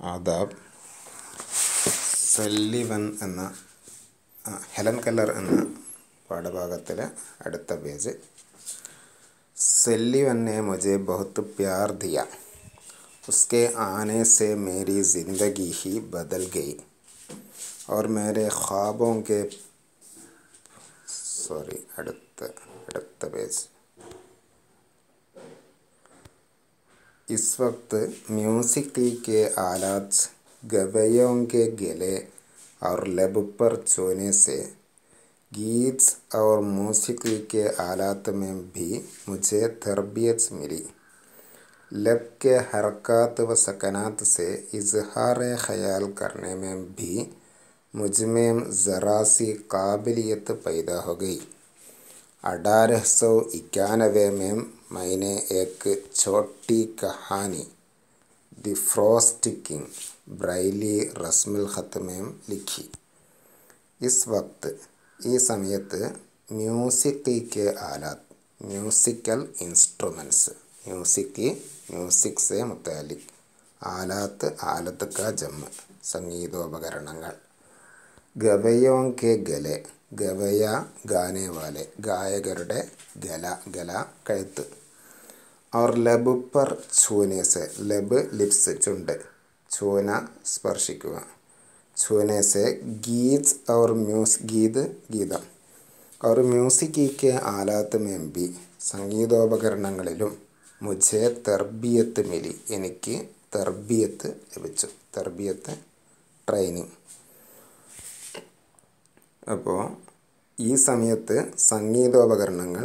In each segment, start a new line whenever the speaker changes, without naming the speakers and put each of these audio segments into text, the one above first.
ആദാബ് സല്ലിവൻ എന്ന ആ, Helen Keller എന്ന പാഠഭാഗത്തിലെ അടുത്ത പേജ് सल्लीवन ने मुझे बहुत प्यार दिया उसके आने से मेरी ज़िंदगी ही बदल गई और मेरे ख्वाबों के सॉरी അടുത്ത അടുത്ത പേജ് इस वक्त म्यूसिकी के आलात गवैयों के गले और लब पर छूने से गीत और मौसीकी के आलात में भी मुझे तरबियत मिली लब के हरकत व सकनात से इजहार ख्याल करने में भी मुझ में ज़रा सी काबिलियत पैदा हो गई अठारह सौ इक्यानवे में मैंने एक छोटी कहानी द फ्रॉस्ट किंग ब्राइली रस्मुल ख़त में लिखी इस वक्त ഈ സമയത്ത് മ്യൂസിക്കിക്ക് ആലാത്ത് മ്യൂസിക്കൽ ഇൻസ്ട്രുമെൻറ്റ്സ് മ്യൂസിക്ക് മ്യൂസിക് സെ മുത്താലിക് ആലാത്ത് ആലത്ത് ക ജമ്മ് സംഗീതോപകരണങ്ങൾ ഗവയോം കെ ഗലെ ഗവയ ഗാനെ വാലെ ഗായകരുടെ ഗല ഗല കഴുത്ത് और लब पर छूने से लब लिप्स ചുണ്ട് ചൂന സ്പർശിക്കുക छूने से गीत और म्यूस गीत ഗീതം और म्यूसिकी के आलात में भी സംഗീതോപകരണങ്ങളിലും മുझे തർബിയത്ത് മിലി എനിക്ക് തർബിയത്ത് ലഭിച്ചു തർബിയത്ത് ട്രെയിനിങ് അപ്പോൾ ഈ സമയത്ത് സംഗീതോപകരണങ്ങൾ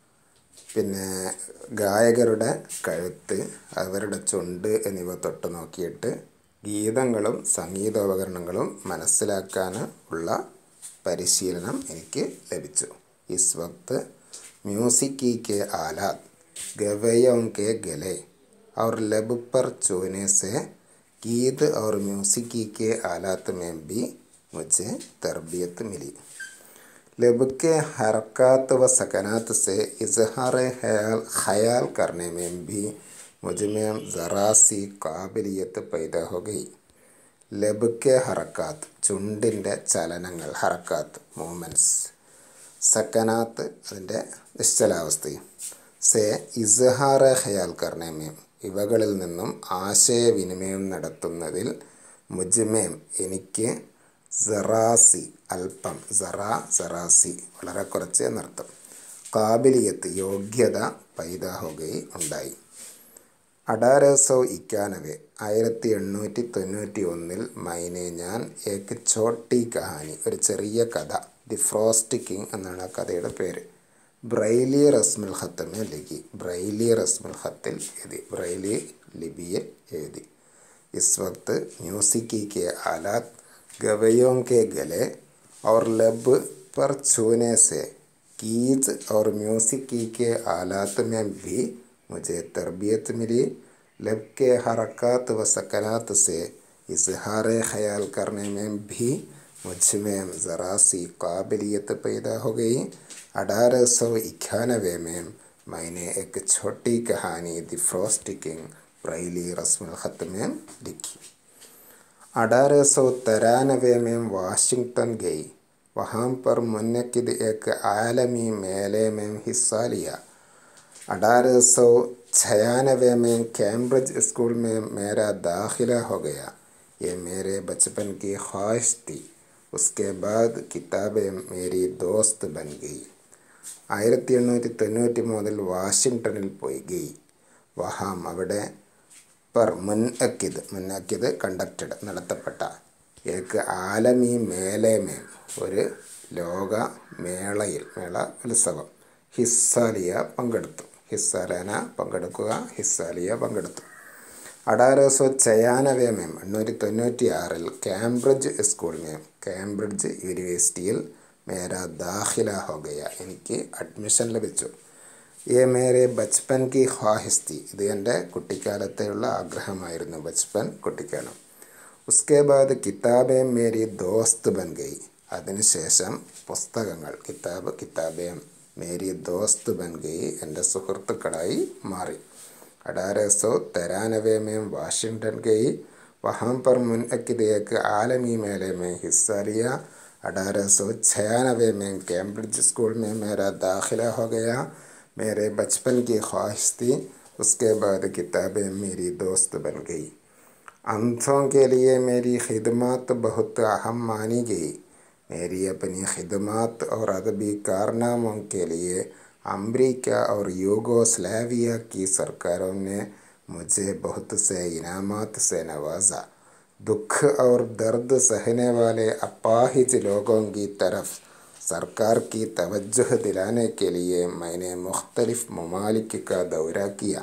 പിന്നെ ഗായകരുടെ കഴുത്ത് അവരുടെ ചുണ്ട് എന്നിവ തൊട്ട് നോക്കിയിട്ട് ഗീതങ്ങളും സംഗീതോപകരണങ്ങളും മനസ്സിലാക്കാൻ ഉള്ള പരിശീലനം എനിക്ക് ലഭിച്ചു ഇസ് വക്ത് म्यूसिकी के आलात गवैयों के गले और लब पर छूने से गीत और म्यूसिकी के आलात में भी मुझे तरबियत मिली लब के हरकत व सकनात से इजहार ख्याल ख्याल करने में भी मुझ में ज़रा सी काबिलियत पैदा हो गई ലബ് കെ ഹറക്കാത്ത് ചുണ്ടിൻ്റെ ചലനങ്ങൾ ഹറക്കാത്ത് മൂമെൻറ്റ്സ് സക്കനാത്ത് അതിൻ്റെ നിശ്ചലാവസ്ഥയും സെ ഇസ്ഹാറ ഖയാൽ കർണമേം ഇവകളിൽ നിന്നും ആശയവിനിമയം നടത്തുന്നതിൽ മുജ്മേം എനിക്ക് സറാസി അല്പം സറ സറാസി വളരെ കുറച്ച് എന്നർത്ഥം കാബിലിയത്ത് യോഗ്യത പൈതാഹുകയും ഉണ്ടായി അഡാരോ സൗ ഇക്കാനവെ ആയിരത്തി എണ്ണൂറ്റി തൊണ്ണൂറ്റി ഒന്നിൽ മൈനെ ഞാൻ ഏക്ക് ചോട്ടി കഹാനി ഒരു ചെറിയ കഥ ദി ഫ്രോസ്റ്റ് കിങ് എന്നാണ് ആ കഥയുടെ പേര് ബ്രൈലി റസ്മുൽ ഖത്തമെ ലിഖി ബ്രൈലി റസ്മുൽ ഖത്തിൽ എഴുതി ബ്രൈലി ലിപിയിൽ എഴുതി इस वक्त म्यूसिकी के आलात गवैयों के गले और लब पर छूने से गीत और म्यूसिकी के आलात में भी मुझे तरबियत मिली लब के हरकत व सकनात से इजहार ख्याल करने में भी मुझ में ज़रा सी काबिलियत पैदा हो गई अठारह सौ इक्यानवे में मैंने एक छोटी कहानी द फ्रॉस्ट किंग ब्राइली रस्म ख़त में लिखी अठारह सौ तिरानवे में वाशिंगटन गई वहाँ पर मुनद एक आलमी मेले में हिस्सा लिया अठारह सौ छियानवे में कैम्ब्रिज स्कूल में मेरा दाखिला हो गया ये मेरे बचपन की ख्वाहिश थी उसके बाद किताबें मेरी दोस्त बन गई ആയിരത്തി എണ്ണൂറ്റി തൊണ്ണൂറ്റി മൂന്നിൽ വാഷിങ്ടണിൽ പോയി ഗെയ് വഹാം അവിടെ പർ മുൻഅക്കിദ് മുൻഅക്കിദ് കണ്ടക്റ്റഡ് നടത്തപ്പെട്ട ഏക്ക് ആലമി മേലേമേം ഒരു ലോക മേളയിൽ മേള ഉത്സവം ഹിസ്സാലിയ പങ്കെടുത്തു ഹിസ്സാലന പങ്കെടുക്കുക ഹിസ്സാലിയ പങ്കെടുത്തു അടാരോ സോ ചയാനവേ മേം എണ്ണൂറ്റി തൊണ്ണൂറ്റി ആറിൽ കാംബ്രിഡ്ജ് സ്കൂൾ മേം കാംബ്രിഡ്ജ് യൂണിവേഴ്സിറ്റിയിൽ മേര ദാഖില ഹോ ഗയ എനിക്ക് അഡ്മിഷൻ ലഭിച്ചു ഏ മേരെ ബച്പൻ കി ഖ്വാഹിസ്തി ഇത് എൻ്റെ കുട്ടിക്കാലത്തെയുള്ള ആഗ്രഹമായിരുന്നു ബച്പൻ കുട്ടിക്കാലം ഉസ്കെ ബാദ് കിതാബേ മേരി ദോസ്ത് ബൻ ഗയി അതിനുശേഷം പുസ്തകങ്ങൾ കിതാബ് കിതാബേം മേരി ദോസ്ത് ബൻ ഗയി എൻ്റെ സുഹൃത്തുക്കളായി മാറി अठारह सौ तिरानवे में वाशिंगटन गई वहाँ पर मुनक़िद एक आलमी मेले में हिस्सा लिया अठारह सौ छियानवे में कैम्ब्रिज स्कूल में मेरा दाखिला हो गया मेरे बचपन की ख्वाहिश थी उसके बाद किताबें मेरी दोस्त बन गई अंधों के लिए मेरी खिदमत बहुत अहम मानी गई मेरी अपनी खिदमत और अदबी कारनामों के लिए अमरीका और यूगोस्लाविया की सरकारों ने मुझे बहुत से इनामात से नवाजा दुख और दर्द सहने वाले अपाहिज लोगों की तरफ सरकार की तवज्जो दिलाने के लिए मैंने मुख्तलिफ ममालिक का दौरा किया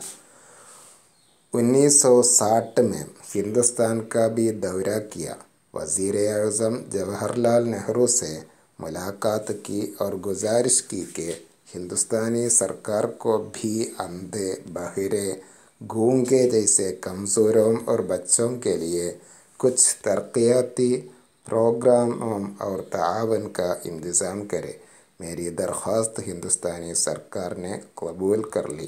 1960 में हिंदुस्तान का भी दौरा किया वज़ीर अज़म जवाहरलाल नेहरू से मुलाकात की और गुजारिश की कि हिंदुस्तानी सरकार को भी अंधे बहिरे गूंगे जैसे कमज़ोरों और बच्चों के लिए कुछ तरक्याती प्रोग्रामों और तावन का इंतज़ाम करे मेरी दरख्वास्त हिंदुस्तानी सरकार ने कबूल कर ली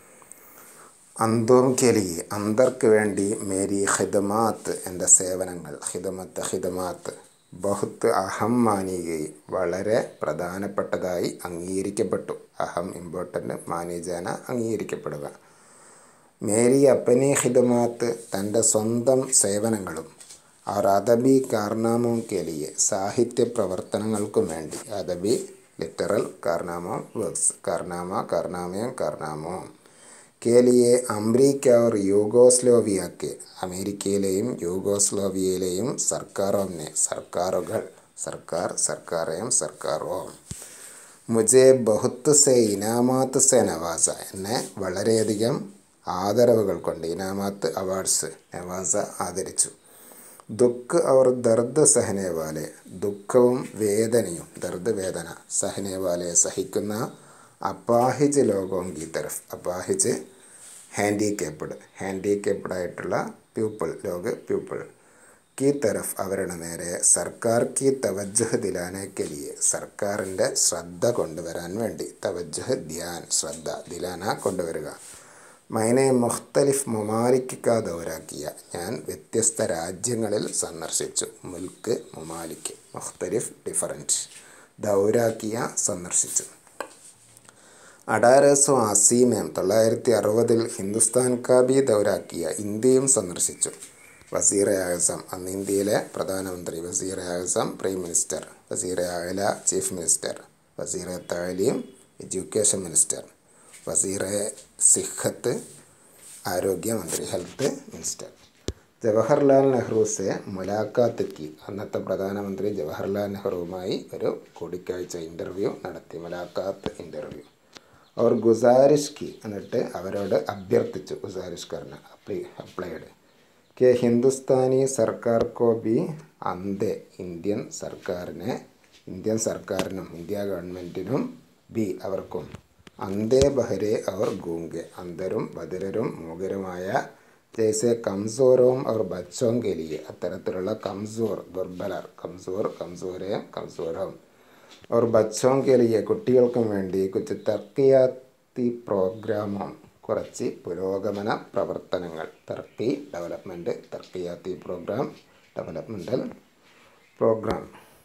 അന്തോം കെലിയെ അന്തർക്ക് വേണ്ടി മേരി ഖിദമാത്ത് എൻ്റെ സേവനങ്ങൾ ഖിദമത്ത് ഖിദമാത്ത് ബഹുത്ത് അഹം മാനികയും വളരെ പ്രധാനപ്പെട്ടതായി അംഗീകരിക്കപ്പെട്ടു അഹം ഇമ്പോർട്ടൻ്റ് മാനിജാന അംഗീകരിക്കപ്പെടുക മേരി അപ്പനി ഖിദമാത്ത് തൻ്റെ സ്വന്തം സേവനങ്ങളും അവർ അദബി കാർനാമോ കെലിയെ സാഹിത്യ പ്രവർത്തനങ്ങൾക്കും വേണ്ടി അദബി ലിറ്ററൽ കാർനാമോ വർക്ക്സ് കാർനാമ കാർനാമയും കാർനാമോ के लिए अमरीका और യൂഗോസ്ലോവിയ के അമേരിക്കയിലെയും യൂഗോസ്ലോവിയയിലെയും സർക്കാരോനെ സർക്കാരുകൾ സർക്കാർ സർക്കാരെയും സർക്കാരോ മുജെ ബഹുത്ത് സെ ഇനാമാത്ത് സെ നവാസ എന്നെ വളരെയധികം ആദരവുകൾ കൊണ്ട് ഇനാമാത്ത് അവാർഡ്സ് നവാസ ആദരിച്ചു ദുഃഖ് അവർ ദർദ് സഹനെ വാലെ ദുഃഖവും വേദനയും ദർദ് വേദന സഹനെ വാലെ സഹിക്കുന്ന അപ്പാഹിജ് ലോകോം കി തരഫ് അപ്പാഹിജ് ഹാൻഡിക്കേപ്ഡ് ഹാൻഡിക്കേപ്ഡ് ആയിട്ടുള്ള പ്യൂപ്പിൾ ലോക പ്യൂപ്പിൾ കി തരഫ് അവരുടെ നേരെ സർക്കാർ കി തവജ്ജഹ് ദിലാനെ കെലിയെ സർക്കാരിൻ്റെ ശ്രദ്ധ കൊണ്ടുവരാൻ വേണ്ടി തവജ്ജഹ് ധ്യാൻ ശ്രദ്ധ ദിലാന കൊണ്ടുവരിക മൈനെ മുഖ്തലിഫ് മുമാലിക്ക ദൗരാക്കിയ ഞാൻ വ്യത്യസ്ത രാജ്യങ്ങളിൽ സന്ദർശിച്ചു മുൽക്ക് മുമാലിക്ക് മുഖ്തലിഫ് ഡിഫറൻറ്റ് ദൗരാക്കിയ സന്ദർശിച്ചു അഠാരह സോ അസി में തൊള്ളായിരത്തി അറുപതിൽ ഹിന്ദുസ്ഥാൻ കാ ബി ദൗരാക്കിയ ഇന്ത്യയും സന്ദർശിച്ചു വസീർ ആസം അന്ന് ഇന്ത്യയിലെ പ്രധാനമന്ത്രി വസീർ ആസം പ്രൈം മിനിസ്റ്റർ വസീർ ആല ചീഫ് മിനിസ്റ്റർ വസീർ താലീം എഡ്യൂക്കേഷൻ മിനിസ്റ്റർ വസീർ സിഹത്ത് ആരോഗ്യമന്ത്രി ഹെൽത്ത് മിനിസ്റ്റർ ജവഹർലാൽ നെഹ്റു സെ മുലാഖാത്ത് കി അന്നത്തെ പ്രധാനമന്ത്രി ജവഹർലാൽ നെഹ്റുവുമായി ഒരു കൂടിക്കാഴ്ച ഇൻ്റർവ്യൂ നടത്തി മുലാഖാത്ത് ഇൻ്റർവ്യൂ അവർ ഗുസാരിഷ് കി എന്നിട്ട് അവരോട് അഭ്യർത്ഥിച്ചു ഗുസാരിഷ് കർണ അപ്ലൈ അപ്ലൈഡ് കെ ഹിന്ദുസ്ഥാനി സർക്കാർ കോ ബി അന്തെ ഇന്ത്യൻ സർക്കാരിനെ ഇന്ത്യൻ സർക്കാരിനും ഇന്ത്യ ഗവൺമെൻറ്റിനും ബി അവർക്കും അന്തേ ബഹരെ അവർ ഗൂങ്കെ അന്തരും ബദിരരും മൂകരുമായ ജയ്സെ കംസോറും അവർ ബച്ചോം കെലിയെ അത്തരത്തിലുള്ള കംസോർ ദുർബലർ കംസോർ കംസോരയും കംസോറും और बच्चों के लिए കുട്ടികൾക്കും വേണ്ടി കുച്ച് തർക്കിയാത്തി പ്രോഗ്രാമും കുറച്ച് പുരോഗമന പ്രവർത്തനങ്ങൾ തർക്കി ഡെവലപ്മെൻറ്റ് തർക്കിയാത്തി പ്രോഗ്രാം ഡെവലപ്മെൻ്റൽ പ്രോഗ്രാം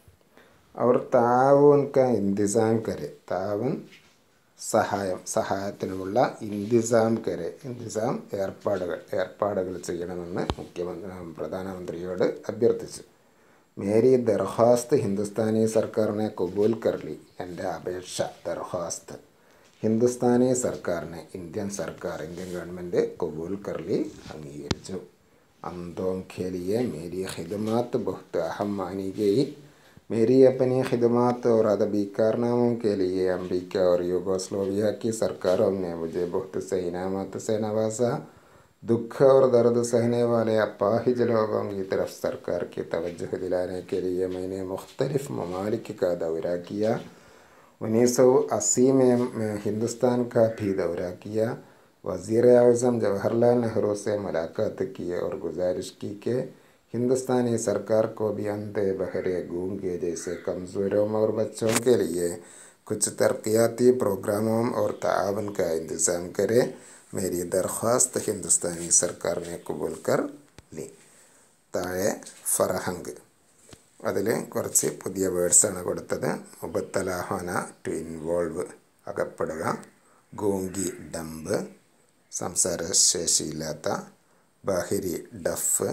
അവർ താവൂൻ ക ഇന്തിസാം കരെ താവൻ സഹായം സഹായത്തിനുമുള്ള ഇന്തിസാം കരെ ഇന്തിസാം ഏർപ്പാടുകൾ ഏർപ്പാടുകൾ ചെയ്യണമെന്ന് മുഖ്യമന്ത്രി പ്രധാനമന്ത്രിയോട് അഭ്യർത്ഥിച്ചു മേരി ദർഖാസ്ത് ഹിന്ദുസ്ഥാനി സർക്കാരിനെ കബൂൽ കർലി എൻ്റെ അപേക്ഷ ദർഖാസ്ത് ഹിന്ദുസ്ഥാനി സർക്കാരിനെ ഇന്ത്യൻ സർക്കാർ ഇന്ത്യൻ ഗവൺമെൻറ് കബൂൽ കർലി അംഗീകരിച്ചു അന്തോം ഖേലിയെ മേരി ഖിദമാത്ത് ബഹുത്ത് അഹം മാനി ഗയി मेरी अपनी खिदमत और अदबी कारनामों के लिए अमरीका और यूगोस्लोविया की सरकारों ने मुझे बहुत से इनामत से नवाजा दुख और दर्द सहने वाले अपाहिज लोगों की तरफ सरकार की तवज्जो दिलाने के लिए मैंने मुख्तलिफ ममालिक का दौरा किया उन्नीस सौ अस्सी में मैं हिंदुस्तान का भी दौरा किया वज़ीर अज़म जवाहरलाल नेहरू से मुलाकात की और गुजारिश की कि हिंदुस्तानी सरकार को भी अंधे बहरे गूंगे जैसे कमज़ोरों और बच्चों के लिए कुछ तरक्याती प्रोग्रामों और तावन का इंतज़ाम करे मेरी दरख्वास्त हिंदुस्तानी सरकार ने कबूल कर ली താഴെ ഫറഹങ്ക് അതിൽ കുറച്ച് പുതിയ വേർഡ്സാണ് കൊടുത്തത് മുബത്തലാഹോന ടു ഇൻവോൾവ് അകപ്പെടുക ഗോങ്കി ഡംബ് സംസാരശേഷിയില്ലാത്ത ബഹിരി ഡഫ്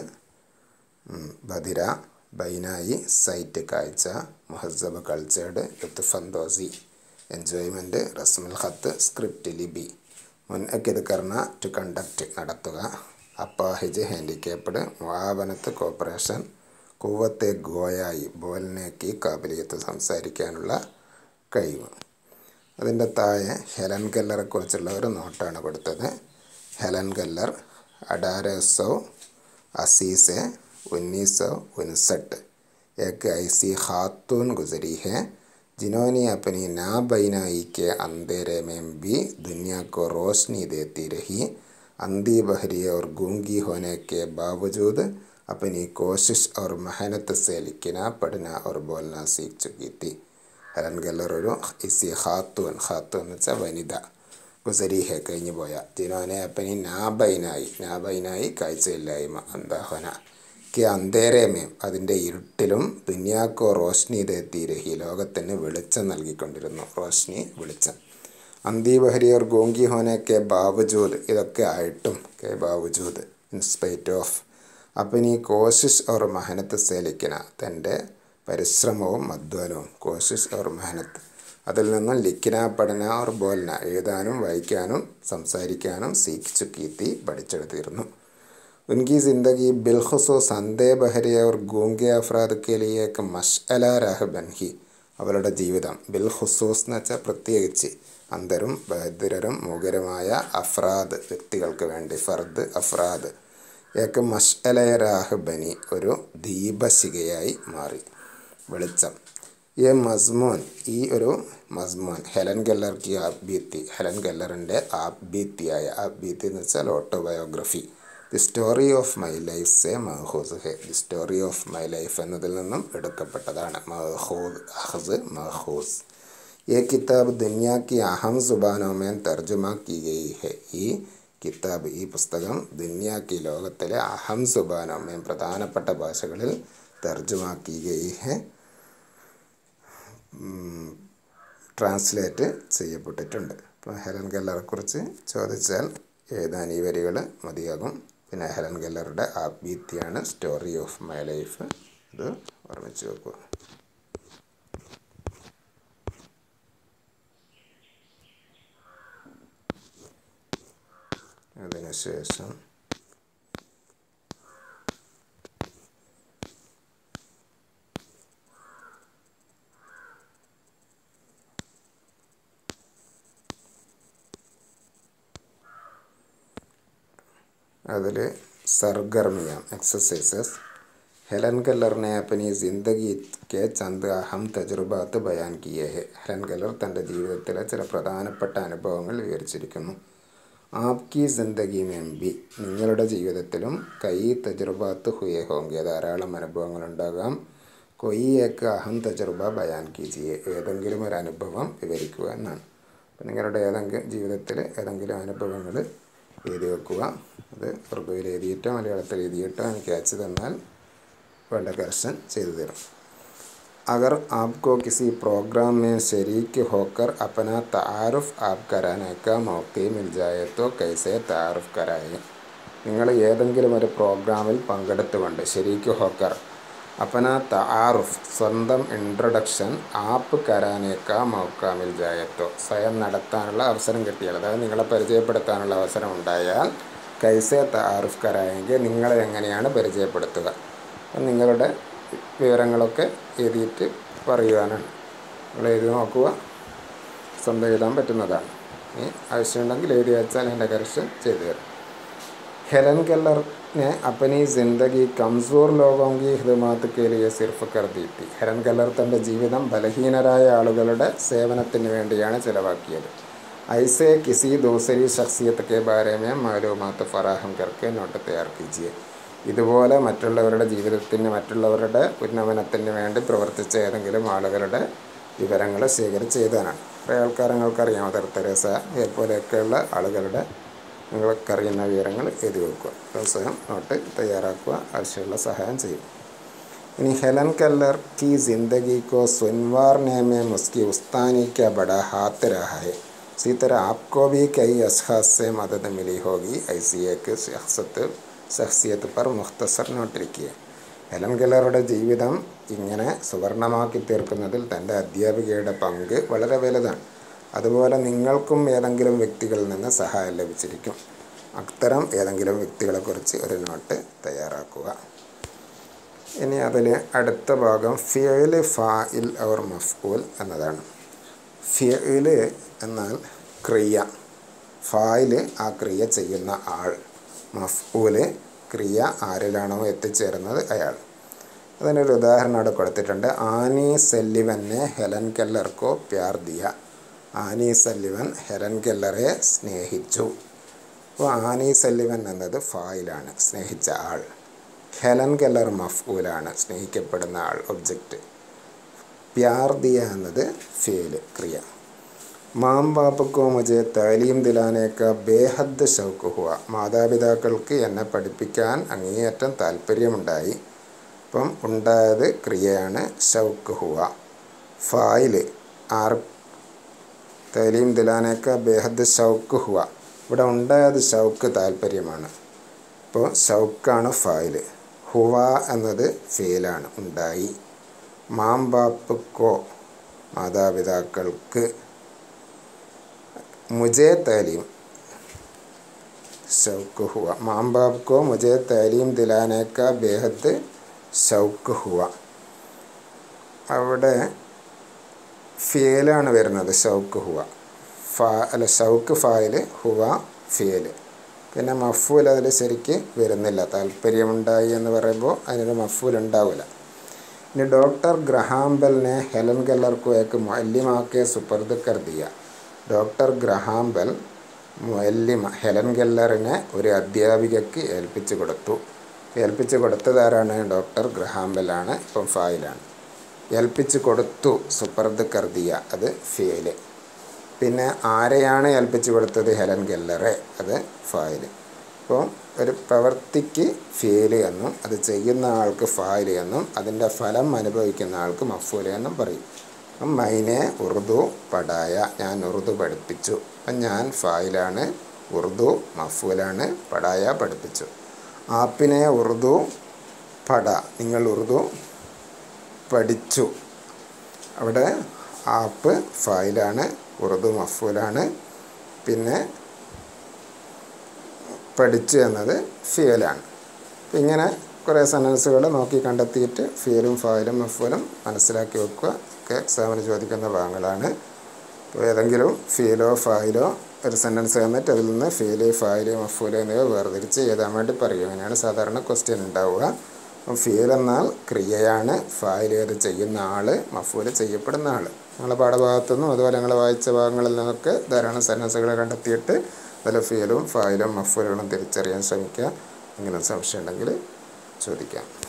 ബദിര ബൈനായി സൈറ്റ് കാഴ്ച മുഹസബ് കൾച്ചേർഡ് ലുത്തുഫന്തോസി എൻജോയ്മെൻറ്റ് റസ്മുൽ ഖത്ത് സ്ക്രിപ്റ്റ് ലിബി മുൻഅക്കിത് കർണ ടു കണ്ടക്റ്റ് നടത്തുക അപ്പാഹിജ് ഹാൻഡിക്കേപ്ഡ് മുആവനത്ത് കോപ്പറേഷൻ കൂവത്തെ ഗോയായി ബോലിനേക്ക് കാബിലിയത്ത് സംസാരിക്കാനുള്ള കഴിവ് അതിൻ്റെ താഴെ ഹെലൻ കല്ലറെ കുറിച്ചുള്ള ഒരു നോട്ടാണ് കൊടുത്തത് ഹെലൻ കല്ലർ അഡാരസോ അസീസെ उन्नीस सौ उनसठ एक ऐसी खातून गुजरी है जिन्होंने अपनी नाबीनाई के अंधेरे में भी दुनिया को रोशनी देती रही अंधी बहरी और गूंगी होने के बावजूद अपनी कोशिश और मेहनत से लिखना पढ़ना और बोलना सीख चुकी थी ഹെലൻ ഗല്ലർ ഒരു ഇസി ഖാത്തൂൻ ഖാത്തൂൻ എന്ന് വെച്ചാൽ വനിത ഗുസരി ഹെ കഴിഞ്ഞു പോയ ജിനോനെ അപ്പനി നാബൈനായി നാബൈനായി കാഴ്ചയില്ലായ്മ അന്താഹന കെ അന്തേരേമേം അതിൻ്റെ ഇരുട്ടിലും ദുനിയാക്കോ റോഷ്നി തീരഹി ലോകത്തിന് വെളിച്ചം നൽകിക്കൊണ്ടിരുന്നു റോഷ്നി വെളിച്ചം അന്തി ബഹരിയർ ഗോങ്കി ഹോനെ കെ ബാവജൂദ് ഇതൊക്കെ ആയിട്ടും കെ ബാവജൂദ് ഇൻസ്പൈറ്റ് ഓഫ് അപ്പം ഈ കോശിഷ് ഓർ മെഹനത്ത് സേലിക്കന തൻ്റെ പരിശ്രമവും അധ്വാനവും കോശിഷ് ഓർ മെഹനത്ത് അതിൽ നിന്നും ലിഖന പഠന ഓർ ബോലന എഴുതാനും വായിക്കാനും സംസാരിക്കാനും സീഖിച്ചു കീത്തി പഠിച്ചെടുത്തിരുന്നു उनकी ज़िंदगी बिलखसूस अंधे बहरे और गूंगे अफराद के लिए एक മഷ്അല രാഹ് ബൻഹി അവളുടെ ജീവിതം ബിൽ ഹുസൂസ് എന്ന് വെച്ചാൽ പ്രത്യേകിച്ച് അന്ധരും ബഹിരരും മൂകരുമായ അഫ്രാദ് വ്യക്തികൾക്ക് വേണ്ടി ഫർദ് അഫ്രാദ് ഏക്ക് മഷ്അല രാഹ് ബനി ഒരു ദീപശികയായി മാറി വെളിച്ചം ഈ മസ്മോൻ ഈ ഒരു മസ്മോൻ ഹെലൻ ഗല്ലർക്ക് ആബ്ബീത്തി ഹെലൻ ഗല്ലറിൻ്റെ ആബ്ബീത്തിയായ ആബ്ബീത്തി എന്ന് വെച്ചാൽ autobiography the story of my life സെ മഹൂസ് ഹെ the story of my life എന്നതിൽ നിന്നും എടുക്കപ്പെട്ടതാണ് മഹൂദ് അഹസ് മഹൂസ് ഈ കിതാബ് ദുനിയാ കി അഹം സുബാനോമേൻ തർജുമ കി ഗയി ഹെ ഈ കിതാബ് ഈ പുസ്തകം ദുനിയാക്കി ലോകത്തിലെ അഹം സുബാനോമേൻ പ്രധാനപ്പെട്ട ഭാഷകളിൽ തർജുമാക്കി ഗയി ഹെ ട്രാൻസ്ലേറ്റ് ചെയ്യപ്പെട്ടിട്ടുണ്ട് ഇപ്പോൾ ഹെലൻ ഗല്ലറെക്കുറിച്ച് ചോദിച്ചാൽ എഴുതാൻ ഈ വരികൾ മതിയാകും പിന്നെ ഹെലൻ ഗല്ലറുടെ ആബ്ബീത്തിയാണ് സ്റ്റോറി ഓഫ് മൈ ലൈഫ് ഇത് ഓർമ്മിച്ച് വെക്കുക അതിനുശേഷം അതിൽ सरगर्मियाँ एक्सरसाइजेस हेलन कलर ने अपनी ज़िंदगी के चंद अहम തജുർബാത്ത് ബയാൻ കിയേ ഹെ ഹെലൻ കല്ലർ തൻ്റെ ജീവിതത്തിലെ ചില പ്രധാനപ്പെട്ട അനുഭവങ്ങൾ വിവരിച്ചിരിക്കുന്നു ആപ്കി ജിന്ദഗി മെമ്പി നിങ്ങളുടെ ജീവിതത്തിലും കൈ തജുർബാത്ത് ഹുയേ ഹോങ്കെ ധാരാളം അനുഭവങ്ങൾ ഉണ്ടാകാം കൊയ് ഏക്ക് അഹം തജുർബ ബയാൻ കീജിയെ ഏതെങ്കിലും ഒരു അനുഭവം വിവരിക്കുക എന്നാണ് അപ്പം നിങ്ങളുടെ ഏതെങ്കിലും ജീവിതത്തിൽ ഏതെങ്കിലും അനുഭവങ്ങൾ എഴുതി വെക്കുക അത് ഉറുദുവിൽ എഴുതിയിട്ടോ മലയാളത്തിൽ എഴുതിയിട്ടോ എനിക്ക് അയച്ചു തന്നാൽ വേണ്ട കറക്ഷൻ ചെയ്തു തരും अगर आपको किसी प्रोग्राम में शरीक होकर अपना तारुफ आप कराने का मौका मिल जाए तो कैसे तारुफ कराए നിങ്ങൾ ഏതെങ്കിലും ഒരു പ്രോഗ്രാമിൽ പങ്കെടുത്തുകൊണ്ട് ശരീക്ക് ഹോക്കർ അപ്പന താറുഫ് സ്വന്തം ഇൻട്രൊഡക്ഷൻ ആപ്പ് കരാനേക്ക മൗക്കാമിൽ ജായത്തോ സ്വയം നടത്താനുള്ള അവസരം കിട്ടിയാൽ അതായത് നിങ്ങളെ പരിചയപ്പെടുത്താനുള്ള അവസരം ഉണ്ടായാൽ കൈസെ താറുഫ് കരായെങ്കിൽ നിങ്ങളെ എങ്ങനെയാണ് പരിചയപ്പെടുത്തുക അപ്പം നിങ്ങളുടെ വിവരങ്ങളൊക്കെ എഴുതിയിട്ട് പറയുവാനാണ് നിങ്ങൾ എഴുതി നോക്കുക സ്വന്തം എഴുതാൻ പറ്റുന്നതാണ് ഇനി ആവശ്യമുണ്ടെങ്കിൽ എഴുതി വെച്ചാൽ എൻ്റെ കറക്ഷൻ ചെയ്തു തരും हेलन केलर ने अपनी ज़िंदगी कमज़ोर लोगों की ഹിദമാത്ത് के लिए सिर्फ कर दी थी ഹെലൻ കല്ലർ തൻ്റെ ജീവിതം ബലഹീനരായ ആളുകളുടെ സേവനത്തിന് വേണ്ടിയാണ് ചിലവാക്കിയത് ഐസെ കിസി ദൂസരി ശഖ്സിയത്ത് കെ ബാരെ മേ മാലൂമാത്ത് ഫറാഹം കർക്ക് നോട്ട് തയ്യാർ കീജിയെ ഇതുപോലെ മറ്റുള്ളവരുടെ ജീവിതത്തിന് മറ്റുള്ളവരുടെ ഉന്നമനത്തിന് വേണ്ടി പ്രവർത്തിച്ച ഏതെങ്കിലും ആളുകളുടെ വിവരങ്ങൾ ശേഖരിച്ച് എഴുതാനാണ് കുറേ ആൾക്കാർ നിങ്ങൾക്കറിയാം മദർ തെരേസ ഇതുപോലെയൊക്കെയുള്ള ആളുകളുടെ നിങ്ങൾക്കറിയുന്ന വിവരങ്ങൾ എഴുതി വെക്കുക ദിവസം നോട്ട് തയ്യാറാക്കുക ആവശ്യമുള്ള സഹായം ചെയ്യും ഇനി ഹെലൻ കെല്ലർ की ज़िंदगी को सुनवारने में उसकी उस्तानी का बड़ा हाथ रहा है इसी तरह आपको भी कई अशखास से मदद मिली होगी ऐसी एक शख्सत शख्सियत पर मुख्तसर നോട്ട് लिखिए ഹെലൻ കെല്ലറുടെ ജീവിതം ഇങ്ങനെ സുവർണമാക്കി തീർക്കുന്നതിൽ തൻ്റെ അധ്യാപികയുടെ പങ്ക് വളരെ വലുതാണ് അതുപോലെ നിങ്ങൾക്കും ഏതെങ്കിലും വ്യക്തികളിൽ നിന്ന് സഹായം ലഭിച്ചിരിക്കും അത്തരം ഏതെങ്കിലും വ്യക്തികളെക്കുറിച്ച് ഒരു നോട്ട് തയ്യാറാക്കുക ഇനി അതിൽ അടുത്ത ഭാഗം ഫിയൽ ഫായിൽ അവർ മഫ്ഊൽ എന്നതാണ് ഫിയൽ എന്നാൽ ക്രിയ ഫായിൽ ആ ക്രിയ ചെയ്യുന്ന ആൾ മഫ്ഊല് ക്രിയ ആരിലാണോ എത്തിച്ചേരുന്നത് അയാൾ അതിനൊരു ഉദാഹരണം അവിടെ കൊടുത്തിട്ടുണ്ട് ആനി സെല്ലിവനെ ഹെലൻ കെല്ലർക്കോ പ്യാർ ദിയ ആനി സെല്ലിവൻ ഹെലൻ കെല്ലറെ സ്നേഹിച്ചു അപ്പോൾ ആനി സെല്ലിവൻ എന്നത് ഫായിലാണ് സ്നേഹിച്ച ആൾ ഹെലൻ കെല്ലർ മഫ്ഊലാണ് സ്നേഹിക്കപ്പെടുന്ന ആൾ ഒബ്ജക്റ്റ് പ്യാർ ദിയ എന്നത് ഫേല് ക്രിയ മാം ബാപ്പക്കോ മുജെ താലീം ദിലാനേക്ക ബേഹദ് ഷൗക്ക് ഹുവ മാതാപിതാക്കൾക്ക് എന്നെ പഠിപ്പിക്കാൻ അങ്ങേയറ്റം താല്പര്യമുണ്ടായി അപ്പം ഉണ്ടായത് ക്രിയയാണ് ഷൗക്ക് ഹുവ ഫായില് ആർ തലീം ദിലാനേക്ക ബേഹദ് ഷൗക്ക് ഹുവ ഇവിടെ ഉണ്ടായത് ഷൗക്ക് താല്പര്യമാണ് ഇപ്പോൾ ഷൗക്കാണ് ഫായില് ഹുവ എന്നത് ഫേലാണ് ഉണ്ടായി മാം ബാപ്പ് കോ മാതാപിതാക്കൾക്ക് മുജേ താലീം ഷൗക്ക് ഹുവ മാം ബാപ്പ് കോ മുജേ താലീം ദിലാനേക്ക ബേഹദ് ഷൗക്ക് ഹുവ അവിടെ ഫിയലാണ് വരുന്നത് ഷൗക്ക് ഹുവ ഫാ അല്ല ഷൗക്ക് ഫായില് ഹുവ ഫിയല് പിന്നെ മഫൂൽ അതിൽ ശരിക്ക് വരുന്നില്ല താല്പര്യമുണ്ടായി എന്ന് പറയുമ്പോൾ അതിനൊരു മഫൂൽ ഉണ്ടാവില്ല ഇനി ഡോക്ടർ ഗ്രഹാംബലിനെ ഹെലൻ കെല്ലർക്കു ഏക്ക് മുല്യമാക്കിയ സുപർദ് കർദിയ ഡോക്ടർ ഗ്രഹാംബൽ മുല്ലിമ ഹെലൻ കെല്ലറിനെ ഒരു അധ്യാപികയ്ക്ക് ഏൽപ്പിച്ചു കൊടുത്തു ഏൽപ്പിച്ചു കൊടുത്തതാരാണ് ഡോക്ടർ ഗ്രഹാംബലാണ് ഇപ്പം ഫായിലാണ് ഏൽപ്പിച്ചു കൊടുത്തു സുപർദ് കർദിയ അത് ഫേല് പിന്നെ ആരെയാണ് ഏൽപ്പിച്ചു കൊടുത്തത് ഹെലൻ ഗെല്ലറെ അത് ഫായില് അപ്പോൾ ഒരു പ്രവൃത്തിക്ക് ഫേല് എന്നും അത് ചെയ്യുന്ന ആൾക്ക് ഫായില് എന്നും അതിൻ്റെ ഫലം അനുഭവിക്കുന്ന ആൾക്ക് മഫൂല് എന്നും പറയും അപ്പം മൈനെ ഉറുദു പടായ ഞാൻ ഉറുദു പഠിപ്പിച്ചു അപ്പം ഞാൻ ഫായിലാണ് ഉറുദു മഫൂലാണ് പടായ പഠിപ്പിച്ചു ആപ്പിനെ ഉറുദു പട നിങ്ങൾ ഉറുദു പഠിച്ചു അവിടെ ആപ്പ് ഫായിലാണ് ഉറുദു മഫൂലാണ് പിന്നെ പഠിച്ചു എന്നത് ഫിയലാണ് അപ്പം ഇങ്ങനെ കുറേ സെൻറ്റൻസുകൾ നോക്കി കണ്ടെത്തിയിട്ട് ഫിയലും ഫായിലും മഫൂലും മനസ്സിലാക്കി വെക്കുക ഒക്കെ എക്സാമിന് ചോദിക്കുന്ന ഭാഗങ്ങളാണ് അപ്പോൾ ഏതെങ്കിലും ഫീലോ ഫായിലോ ഒരു സെൻറ്റൻസ് തന്നിട്ട് അതിൽ നിന്ന് ഫീല് ഫായില് മഫൂല് എന്നിവ വേർതിരിച്ച് എഴുതാൻ വേണ്ടി പറയും അങ്ങനെയാണ് സാധാരണ ക്വസ്റ്റ്യൻ ഉണ്ടാവുക അപ്പം ഫീൽ എന്നാൽ ക്രിയയാണ് ഫായിൽ അത് ചെയ്യുന്ന ആൾ മഫൂല് ചെയ്യപ്പെടുന്ന ആൾ നിങ്ങളുടെ പാഠഭാഗത്തു നിന്നും അതുപോലെ നിങ്ങൾ വായിച്ച ഭാഗങ്ങളിൽ നിന്നൊക്കെ ധാരാളം സെൻറ്റൻസുകൾ കണ്ടെത്തിയിട്ട് അതിൽ ഫീലും ഫായിലും മഫൂലുകളും തിരിച്ചറിയാൻ ശ്രമിക്കുക ഇങ്ങനെ സംശയം ഉണ്ടെങ്കിൽ ചോദിക്കാം